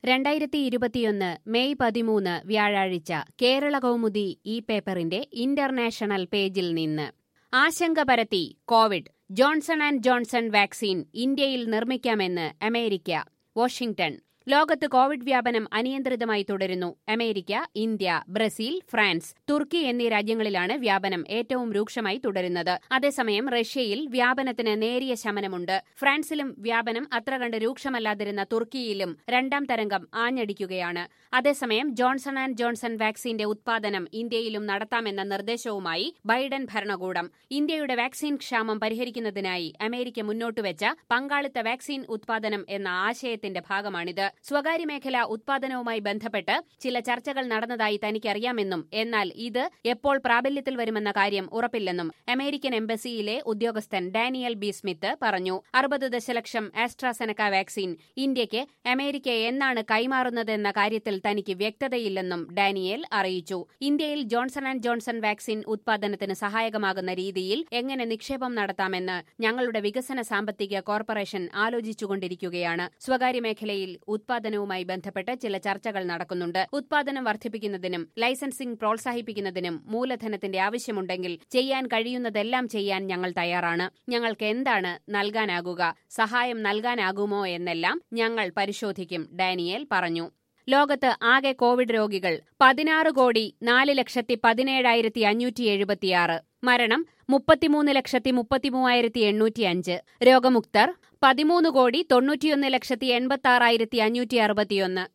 രണ്ടായിരത്തി ഇരുപത്തിയൊന്ന് മെയ് പതിമൂന്ന് വ്യാഴാഴ്ച കേരള കൗമുദി ഈ പേപ്പറിന്റെ ഇന്റർനാഷണൽ പേജിൽ നിന്ന് ആശങ്ക പരത്തി Covid Johnson and Johnson vaccine ഇന്ത്യയിൽ നിർമ്മിക്കാമെന്ന് അമേരിക്ക വാഷിംഗ്ടൺ ലോകത്ത് കോവിഡ് വ്യാപനം അനിയന്ത്രിതമായി തുടരുന്നു അമേരിക്ക ഇന്ത്യ ബ്രസീൽ ഫ്രാൻസ് തുർക്കി എന്നീ രാജ്യങ്ങളിലാണ് വ്യാപനം ഏറ്റവും രൂക്ഷമായി തുടരുന്നത് അതേസമയം റഷ്യയിൽ വ്യാപനത്തിന് നേരിയ ശമനമുണ്ട് ഫ്രാൻസിലും വ്യാപനം അത്ര കണ്ട് രൂക്ഷമല്ലാതിരുന്ന തുർക്കിയിലും രണ്ടാം തരംഗം ആഞ്ഞടിക്കുകയാണ് അതേസമയം ജോൺസൺ ആൻഡ് ജോൺസൺ വാക്സിന്റെ ഉത്പാദനം ഇന്ത്യയിലും നടത്താമെന്ന നിർദ്ദേശവുമായി ബൈഡൻ ഭരണകൂടം ഇന്ത്യയുടെ വാക്സിൻ ക്ഷാമം പരിഹരിക്കുന്നതിനായി അമേരിക്ക മുന്നോട്ടുവച്ച പങ്കാളിത്ത വാക്സിൻ ഉത്പാദനം എന്ന ആശയത്തിന്റെ ഭാഗമാണിത് സ്വകാര്യ മേഖല ഉത്പാദനവുമായി ബന്ധപ്പെട്ട് ചില ചർച്ചകൾ നടന്നതായി തനിക്കറിയാമെന്നും എന്നാൽ ഇത് എപ്പോൾ പ്രാബല്യത്തിൽ വരുമെന്ന കാര്യം ഉറപ്പില്ലെന്നും അമേരിക്കൻ എംബസിയിലെ ഉദ്യോഗസ്ഥൻ ഡാനിയൽ ബി സ്മിത്ത് പറഞ്ഞു അറുപത് ദശലക്ഷം ആസ്ട്രാസെനക്ക വാക്സിൻ ഇന്ത്യയ്ക്ക് അമേരിക്ക എന്നാണ് കൈമാറുന്നതെന്ന കാര്യത്തിൽ തനിക്ക് വ്യക്തതയില്ലെന്നും ഡാനിയേൽ അറിയിച്ചു ഇന്ത്യയിൽ ജോൺസൺ ആൻഡ് ജോൺസൺ വാക്സിൻ ഉത്പാദനത്തിന് സഹായകമാകുന്ന രീതിയിൽ എങ്ങനെ നിക്ഷേപം നടത്താമെന്ന് ഞങ്ങളുടെ വികസന സാമ്പത്തിക കോർപ്പറേഷൻ ആലോചിച്ചുകൊണ്ടിരിക്കുകയാണ് സ്വകാര്യ മേഖലയിൽ ഉത്പാദനവുമായി ബന്ധപ്പെട്ട് ചില ചർച്ചകൾ നടക്കുന്നുണ്ട് ഉത്പാദനം വർദ്ധിപ്പിക്കുന്നതിനും ലൈസൻസിംഗ് പ്രോത്സാഹിപ്പിക്കുന്നതിനും മൂലധനത്തിന്റെ ആവശ്യമുണ്ടെങ്കിൽ ചെയ്യാൻ കഴിയുന്നതെല്ലാം ചെയ്യാൻ ഞങ്ങൾ തയ്യാറാണ് ഞങ്ങൾക്ക് എന്താണ് നൽകാനാകുക സഹായം നൽകാനാകുമോ എന്നെല്ലാം ഞങ്ങൾ പരിശോധിക്കും ഡാനിയേൽ പറഞ്ഞു ലോകത്ത് ആകെ കോവിഡ് രോഗികൾ പതിനാറ് കോടി നാല് ലക്ഷത്തി പതിനേഴായിരത്തി അഞ്ഞൂറ്റി എഴുപത്തിയാറ് മരണം മുപ്പത്തിമൂന്ന് ലക്ഷത്തി മുപ്പത്തിമൂവായിരത്തി എണ്ണൂറ്റിയഞ്ച് രോഗമുക്തർ പതിമൂന്ന് കോടി തൊണ്ണൂറ്റിയൊന്ന് ലക്ഷത്തി എൺപത്തി ആറായിരത്തി അഞ്ഞൂറ്റി അറുപത്തിയൊന്ന്